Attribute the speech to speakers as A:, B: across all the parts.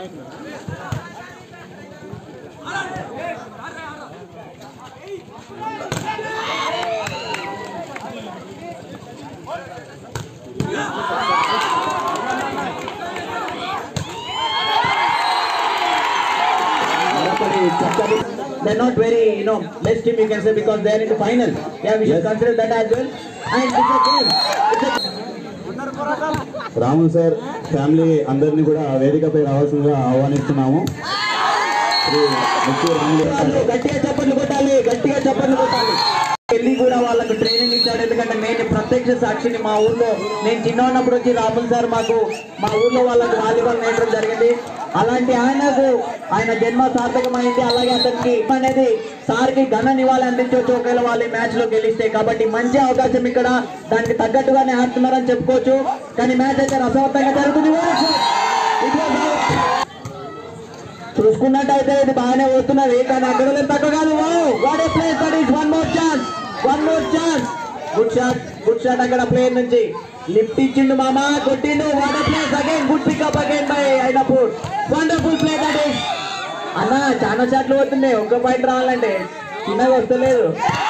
A: They're not very, you know, less team you can say because they're in the final. Yeah, we should consider that as well. And it's a game. It's a
B: Ramu sir family అందరినీ కూడా వేదికపై రావాల్సిందిగా ఆహ్వానిస్తున్నాము శ్రీ ముక్కు రాములు గారు.
A: గట్టిగా చప్పట్లు కొట్టాలి గట్టిగా చప్పట్లు కొట్టాలి వెళ్ళి కూడా వాళ్ళకు ట్రైనింగ్ ఇచ్చాడు ఎందుకంటే నేను ప్రత్యక్ష సాక్షిని మా ఊర్లో నేను చిన్న ఉన్నప్పుడు వచ్చి రాముల్ సార్ మాకు మా ఊర్లో వాళ్ళకి వాలీబాల్ నేర్పడం జరిగింది అలాంటి ఆయనకు ఆయన జన్మ సార్థకమైంది అలాగే అతనికి అనేది సార్కి ఘన నివాళి అందించవచ్చు ఒకవేళ వాళ్ళు ఈ మ్యాచ్ లో గెలిస్తే కాబట్టి మంచి అవకాశం ఇక్కడ దానికి తగ్గట్టుగానే ఆడుతున్నారని చెప్పుకోవచ్చు కానీ మ్యాచ్ అయితే రసవత్తంగా జరుగుతుంది It was out. చూసుకున్నట్టయితే ఇది బాగానే పోతున్నది కానీ అక్కడ లేదు తక్కువ కాదు what a place that is one more chance one more chance good shot good shot అక్కడ ప్లేయర్ నుంచి లిఫ్ట్ ఇచ్చిండు మామ కొట్టిండు what a place again good pickup again బై అయినప్పుడు వండర్ఫుల్ ప్లే దట్ ఈస్ అన్న చాలా షాట్లు పోతున్నాయి ఒక్క పాయింట్ రావాలంటే చిన్నగా వస్తలేదు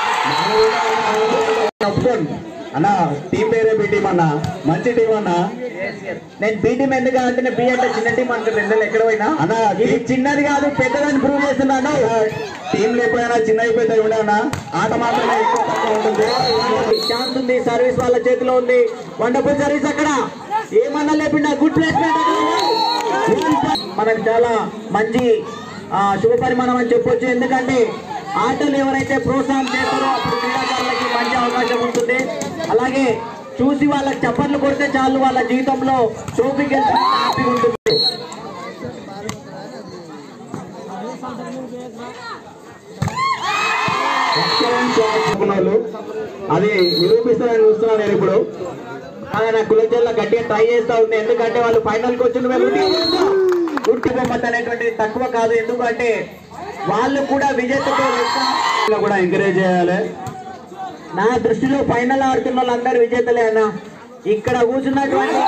B: ఒప్పుకోండి అన్న టీం పేరే బి టీం అన్న మంచి టీం అన్న
A: నేను బీ టీం ఎందుకు అంటే బి అంటే చిన్న టీం అంటే రెండేళ్ళు ఎక్కడ పోయినా
B: అన్న
A: ఇది చిన్నది కాదు పెద్దదని ప్రూవ్ చేస్తున్నాను
B: టీం లేకపోయినా చిన్న అయిపోతే ఉండనా ఆట మాత్రమే ఎక్కువ తక్కువ ఉంటుంది
A: ఛాన్స్ ఉంది సర్వీస్ వాళ్ళ చేతిలో ఉంది వండర్ఫుల్ సర్వీస్ అక్కడ ఏమన్నా లేకుండా గుడ్ ప్లేస్మెంట్ మనకు చాలా మంచి ఆ, శుభ పరిమాణం అని చెప్పొచ్చు ఎందుకంటే ఆటలు ఎవరైతే ప్రోత్సాహం చేస్తారో అప్పుడు క్రీడాకారులకి మంచి అవకాశం ఉంటుంది అలాగే చూసి వాళ్ళకి చప్పట్లు కొడితే చాలు వాళ్ళ జీవితంలో ట్రోఫీ గెలిచిన హ్యాపీగా ఉంటుంది
B: ఎక్సలెంట్ షాట్ అనుకున్న వాళ్ళు అది నిరూపిస్తారని చూస్తున్నాను నేను ఇప్పుడు
A: ఆయన కులజల్లా గట్టిగా ట్రై చేస్తా ఉంది ఎందుకంటే వాళ్ళు ఫైనల్ కి వచ్చిన గుర్తి బొమ్మత అనేటువంటిది తక్కువ కాదు ఎందుకంటే వాళ్ళు కూడా విజేతతో లెక్క
B: ఇలా కూడా ఎంకరేజ్ చేయాలి
A: నా దృష్టిలో ఫైనల్ ఆడుతున్న వాళ్ళందరూ విజేతలే అన్న ఇక్కడ కూర్చున్నటువంటి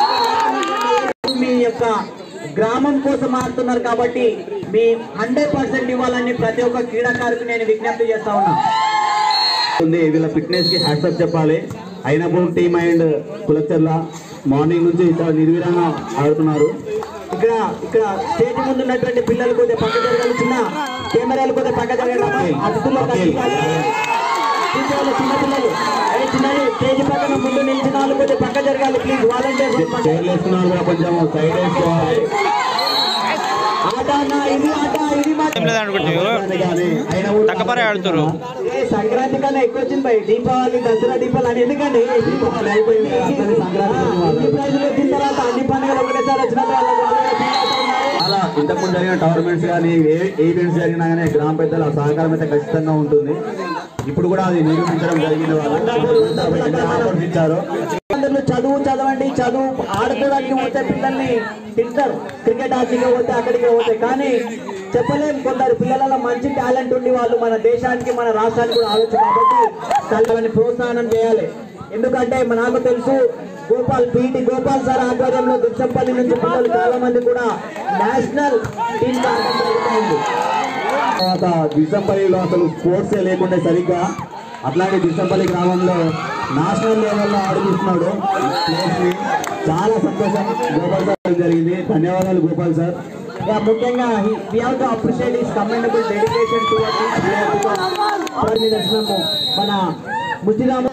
A: మీ యొక్క గ్రామం కోసం ఆడుతున్నారు కాబట్టి మీ హండ్రెడ్ పర్సెంట్ ఇవ్వాలని ప్రతి ఒక్క క్రీడాకారుకు నేను విజ్ఞప్తి చేస్తా ఉన్నా
B: ఉంది వీళ్ళ ఫిట్నెస్ కి హ్యాట్సప్ చెప్పాలి అయినప్పుడు టీమ్ అండ్ కులచర్ల మార్నింగ్ నుంచి చాలా నిర్వీరంగా ఆడుతున్నారు
A: ఇక్కడ ఇక్కడ స్టేజ్ ముందు ఉన్నటువంటి పిల్లలు కొద్దిగా పక్క జరగాలి చిన్న కెమెరాలు కొద్దిగా పక్క జరగాలి అతిథుల్లో కనిపించాలి. కూర్చోవాలి చిన్న పిల్లలు ఏ చిన్నది స్టేజ్ పక్కన ముందు నిలిచిన వాళ్ళు కొద్దిగా పక్క జరగాలి ప్లీజ్ వాలంటీర్స్
B: చైర్లు వేసుకున్నారు కూడా కొంచెం సైడ్ వేసుకోవాలి
A: ఆట అన్న ఇది ఆట ఇది మాట
C: ఏం లేదనుకుంటే
B: కానీ అయినప్పుడు
C: తక్కపరే ఆడుతురు
A: ఏ సంక్రాంతి కన్నా ఎక్కువ వచ్చింది భయ్ దీపావళి దసరా దీపావళి అని ఎందుకండి
B: దీపావళి అయిపోయింది, అందరి సంక్రాంతి
A: ఆ, అన్ని ప్రైజులు వచ్చిన తర్వాత అన్ని పండుగలు ఒకటేసారి వచ్చిన వాళ్ళకి వాళ్ళే feel అవుతున్నారు.
B: చాలా ఇంతకుముందు జరిగిన టోర్నమెంట్స్ కానీ ఏ ఈవెంట్స్ జరిగినా కానీ గ్రామ పెద్దల సహకారం అయితే ఖచ్చితంగా ఉంటుంది ఇప్పుడు కూడా అది నిరూపించడం జరిగింది వాళ్ళు ఆఫర్స్ ఇచ్చారు
A: అందరూ చదువు చదవండి చదువు ఆడుకోవడానికి పోతే పిల్లల్ని తింటారు క్రికెట్ ఆటకి పోతే అక్కడికి పోతే కానీ చెప్పలేం కొందరు పిల్లలలో మంచి టాలెంట్ ఉండి వాళ్ళు మన దేశానికి మన రాష్ట్రానికి కూడా ఆలోచన కాబట్టి వాళ్ళని ప్రోత్సాహం చేయాలి ఎందుకంటే మన- నాకు తెలుసు గోపాల్ పీటి గోపాల్ సార్ ఆధ్వర్యంలో దుచ్చంపల్లి నుంచి పిల్లలు చాలా మంది కూడా నేషనల్ టీమ్ ఆడడం జరుగుతుంది
B: తర్వాత దిశంపల్లిలో అసలు స్పోర్ట్సే లేకుండా సరిగ్గా అట్లాంటి దిశంపల్లి గ్రామంలో నేషనల్ లెవెల్లో ఆడిపిస్తున్నాడు ప్లేయర్స్ ని చాలా సంతోషం గోపాల్ సార్ జరిగింది ధన్యవాదాలు గోపాల్ సార్
A: Yeah, ముఖ్యంగా we have to appreciate his commendable dedication to దర్శనము మన ముద్దిరామ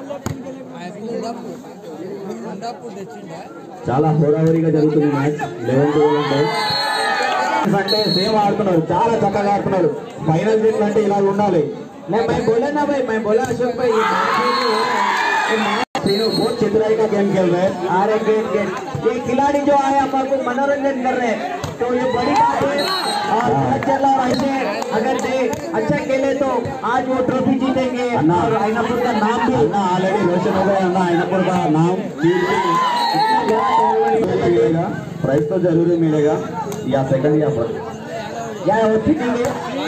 B: చాలా హోరాహోరీగా జరుగుతుంది మ్యాచ్ లెవెన్ ట్వెల్వ్ అంటే అంటే సేమ్ ఆడుతున్నారు చాలా చక్కగా ఆడుతున్నారు ఫైనల్ సీట్లు అంటే ఇలా ఉండాలి
A: मैं मैं बोला ना भाई मैं बोला अशोक भाई ये मैच नहीं है ये मैच
B: तीनों बहुत चित्राई का गेम खेल रहे हैं
A: अरे गेट गेट ये खिलाड़ी जो आए हमारे मनोरंजन कर रहे हैं तो ये बड़ी बात है और चला और ऐसे अगर दे अच्छा खेले तो आज वो ट्रॉफी जीतेंगे
B: अन्ना।
A: और आइनापुर का नाम भी
B: अन्ना ऑलरेडी रोशन हो गया अन्ना आइनापुर का नाम मिलेगा प्राइस तो जरूर मिलेगा या सेकंड या फर्स्ट
A: యా వచ్చింది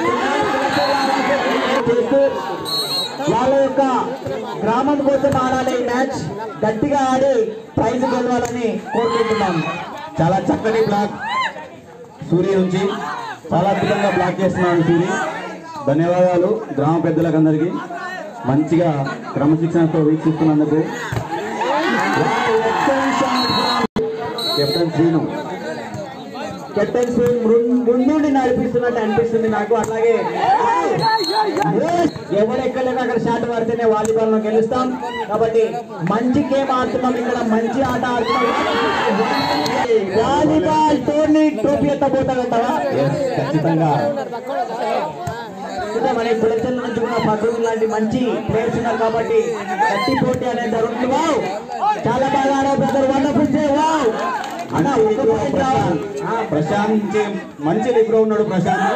A: చేస్తూ వాళ్ళ యొక్క గ్రామం కోసం ఆడాలి ఈ మ్యాచ్ గట్టిగా ఆడి ప్రైజ్ గెలవాలని కోరుకుంటున్నాను
B: చాలా చక్కటి బ్లాక్ సూర్య నుంచి చాలా అద్భుతంగా బ్లాక్ చేస్తున్నాడు సూరి ధన్యవాదాలు గ్రామ పెద్దలకు అందరికీ మంచిగా క్రమశిక్షణతో వీక్షిస్తున్నందుకు కెప్టెన్ శ్రీను
A: కెప్టెన్ సింగ్ ముందుండి నడిపిస్తున్నట్టు అనిపిస్తుంది నాకు అలాగే ఎవరు ఎక్కలేక అక్కడ షాట్ పడితేనే వాలీబాల్ లో గెలుస్తాం కాబట్టి మంచి గేమ్ ఆడుతున్నాం ఇక్కడ మంచి ఆట ఆడుతున్నాం వాలీబాల్ టోర్నీ ట్రోఫీ ఎత్తబోతాడంటావా
B: Yes, ఖచ్చితంగా
A: ఇంకా మన పులచల నుంచి కూడా పక్కన లాంటి మంచి ప్లేయర్స్ ఉన్నారు కాబట్టి గట్టి పోటీ అనేది జరుగుతుంది వావ్ చాలా బాగా ఆడావు బ్రదర్ వండర్ఫుల్ సే వావ్ అన్న ఒక్క point రావాలి. ఆ,
B: ప్రశాంత్ నుంచి మంచి లిబ్రో ఉన్నాడు ప్రశాంత్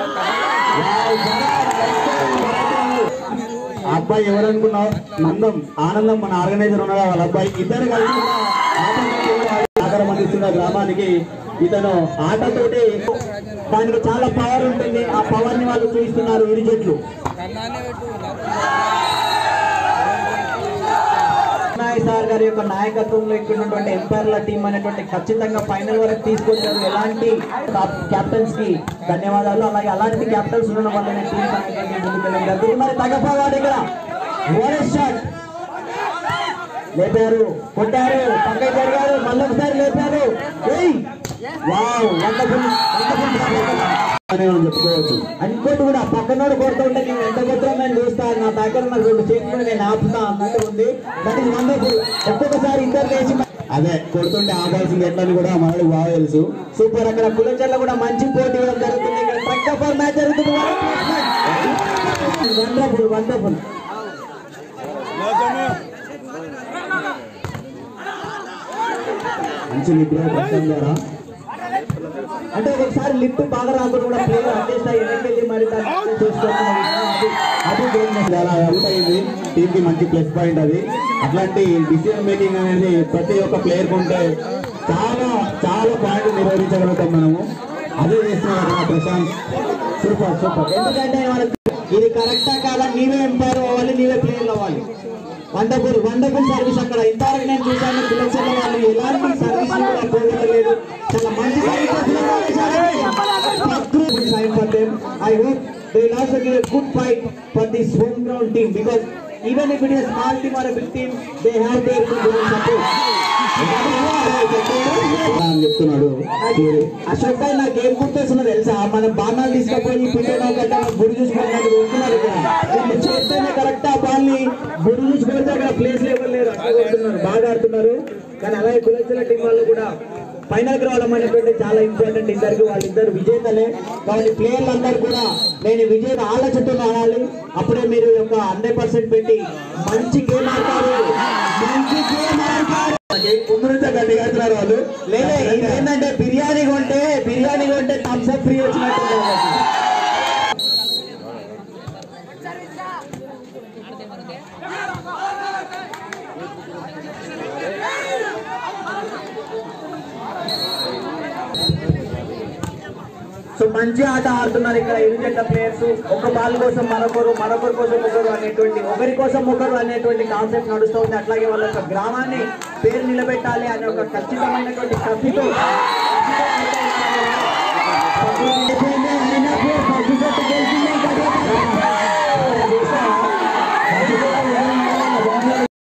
B: ఆ అబ్బాయి ఎవరనుకున్నావు నందం ఆనందం మన ఆర్గనైజర్ ఉన్నాడు వాళ్ళ అబ్బాయి ఇద్దరు కలిసి కూడా సహకారం అందిస్తున్న గ్రామానికి ఇతను ఆటతోటి
A: దానికి చాలా పవర్ ఉంటుంది ఆ పవర్ ని వాళ్ళు చూపిస్తున్నారు ఇరు జట్లు నాయ్ సార్ గారి యొక్క నాయకత్వంలో ఇక్కడ ఉన్నటువంటి ఎంపైర్ల టీం అనేటువంటి ఖచ్చితంగా ఫైనల్ వరకు తీసుకొచ్చారు ఎలాంటి క్యాప్టెన్స్ కి ధన్యవాదాలు అలాగే అలాంటి క్యాప్టెన్స్ ఉండడం వల్ల టీం అనేటువంటి ముందుకు వెళ్ళడం జరుగుతుంది మరి తగ్గపోవాడు ఇక్కడ ఓరెస్ షాట్ లేపారు కొట్టారు పక్కకి జరిగారు మళ్ళీ ఒకసారి లేపారు ఏయ్ వావ్ వండర్ఫుల్ వండర్ఫుల్
B: అని మనం చెప్పుకోవచ్చు
A: ఇంకోటి కూడా పక్కనోడు కొడుతుంటే నేను ఎంత కొట్టడం నేను చూస్తాను నా దగ్గర ఉన్న రెండు చేతులు నేను ఆపుతా అన్నట్టు ఉంది దట్ ఇస్ వండర్ఫుల్ ఒక్కొక్కసారి ఇద్దరు లేచి
B: అదే కొడుతుంటే ఆపాల్సింది ఎట్లా అని కూడా మనకు బాగా తెలుసు
A: సూపర్ అక్కడ కులచర్ల కూడా మంచి పోటీ ఇవ్వడం జరుగుతుంది ఇక్కడ ట్రక్ ఆఫ్ మ్యాచ్ జరుగుతుంది వండర్ఫుల్ వండర్ఫుల్
B: మంచి లిబ్రో ప్రశాంత్ గారా
A: అంటే ఒకసారి లిఫ్ట్ బాగా రాకుండా కూడా ప్లేయర్ అడ్జస్ట్ అయ్యి వెనకెళ్ళి మరి దాన్ని చూసుకుంటున్నాం అది
B: అది గేమ్ చాలా అవుట్ అయింది టీమ్ కి మంచి ప్లస్ పాయింట్ అది అట్లాంటి డిసిజన్ మేకింగ్ అనేది ప్రతి ఒక్క ప్లేయర్ ఉంటే చాలా చాలా పాయింట్ నిర్వహించగలుగుతాం మనము అదే చేస్తున్నాడు అక్కడ ప్రశాంత్ సూపర్ సూపర్
A: ఎందుకంటే మనకు ఇది కరెక్టా కాదా నీవే ఎంపైర్ అవ్వాలి నీవే ప్లేయర్ అవ్వాలి వండర్ఫుల్ వండర్ఫుల్ సర్వీస్ అక్కడ ఇంతవరకు నేను చూశాను పిల్లల వాళ్ళు ఎలాంటి సర్వీస్ కూడా పోగొట్టలేదు చాలా మంచి service I hope they also give a good fight for this home ground team because even if it is small team or big team they have their support
B: అని చెప్తున్నాడు సూరి.
A: అశోక్ భాయ్ నాకు ఏం గుర్తొస్తున్నది తెలుసా మన బాణాలు తీసుకుపోయి పిల్లలు గడ్డ గుడి చూసుకున్నట్టు కొడుతున్నారు ఇక్కడ వీళ్ళు చేస్తేనే కరెక్ట్ ఆ బాల్ ని గుడి చూసి కొడితే అక్కడ ప్లేస్ లెవెల్ లేరు అట్లా కొడుతున్నారు బాగా ఆడుతున్నారు కానీ అలాగే కులచల టీం వాళ్ళు కూడా ఫైనల్ కి రావడం అనేటువంటి చాలా ఇంపార్టెంట్ ఇద్దరికి వాళ్ళిద్దరు విజేతలే కాబట్టి ప్లేయర్లు అందరూ కూడా నేను విజేత ఆలోచనతో ఆడాలి అప్పుడే మీరు ఒక హండ్రెడ్ పర్సెంట్ పెట్టి మంచి గేమ్ ఆడతారు మంచి గేమ్ ఆడతారు
B: ముందు నుంచే గట్టిగా ఆడుతున్నారు వాళ్ళు
A: లేదే ఇది ఏంటంటే బిర్యానీ కొంటే బిర్యానీ కొంటే థమ్స్ అప్ ఫ్రీ వచ్చినట్టు ఉంది వాళ్ళకి. సో మంచి ఆట ఆడుతున్నారు ఇక్కడ ఇరు జంట ప్లేయర్స్ ఒక బాల్ కోసం మరొకరు మరొకరి కోసం ఒకరు అనేటువంటి ఒకరి కోసం ఒకరు అనేటువంటి కాన్సెప్ట్ నడుస్తుంది అట్లాగే వాళ్ళ యొక్క గ్రామాన్ని పేరు నిలబెట్టాలి అనే ఒక ఖచ్చితమైనటువంటి కసితో అయినప్పుడు పసుపు జట్టు గెలిచింది